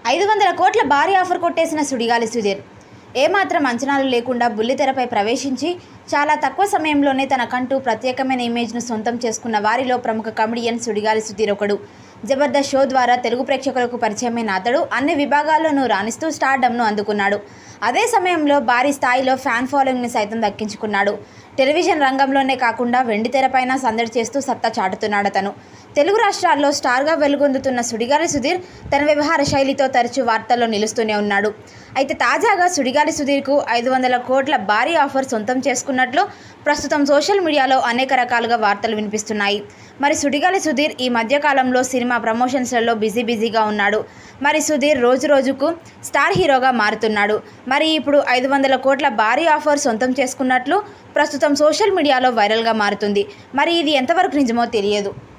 ఐదు వందల కోట్ల భారీ ఆఫర్ కొట్టేసిన సుడిగాలి సుధీర్ ఏమాత్రం అంచనాలు లేకుండా బుల్లితెరపై ప్రవేశించి చాలా తక్కువ సమయంలోనే తనకంటూ ప్రత్యేకమైన ఇమేజ్ను సొంతం చేసుకున్న వారిలో ప్రముఖ కమెడియన్ సుడిగాలి సుధీర్ ఒకడు జబర్దస్త్ షో ద్వారా తెలుగు ప్రేక్షకులకు పరిచయమైన అతడు అన్ని విభాగాల్లోనూ రాణిస్తూ స్టార్డమ్ను అందుకున్నాడు అదే సమయంలో భారీ స్థాయిలో ఫ్యాన్ ఫాలోయింగ్ని సైతం దక్కించుకున్నాడు టెలివిజన్ రంగంలోనే కాకుండా వెండి తెరపైన సందడి చేస్తూ సత్తా చాటుతున్నాడు అతను తెలుగు రాష్ట్రాల్లో స్టార్గా వెలుగొందుతున్న సుడిగాలి సుధీర్ తన వ్యవహార శైలితో తరచూ వార్తల్లో నిలుస్తూనే ఉన్నాడు అయితే తాజాగా సుడిగాలి సుధీర్కు ఐదు వందల కోట్ల భారీ ఆఫర్ సొంతం చేసుకున్నట్లు ప్రస్తుతం సోషల్ మీడియాలో అనేక రకాలుగా వార్తలు వినిపిస్తున్నాయి మరి సుడిగాలి సుధీర్ ఈ మధ్యకాలంలో సినిమా ప్రమోషన్స్లలో బిజీ బిజీగా ఉన్నాడు మరి సుధీర్ రోజు రోజుకు స్టార్ హీరోగా మారుతున్నాడు మరి ఇప్పుడు ఐదు వందల కోట్ల భారీ ఆఫర్ సొంతం చేసుకున్నట్లు ప్రస్తుతం సోషల్ మీడియాలో వైరల్గా మారుతుంది మరి ఇది ఎంతవరకు నిజమో తెలియదు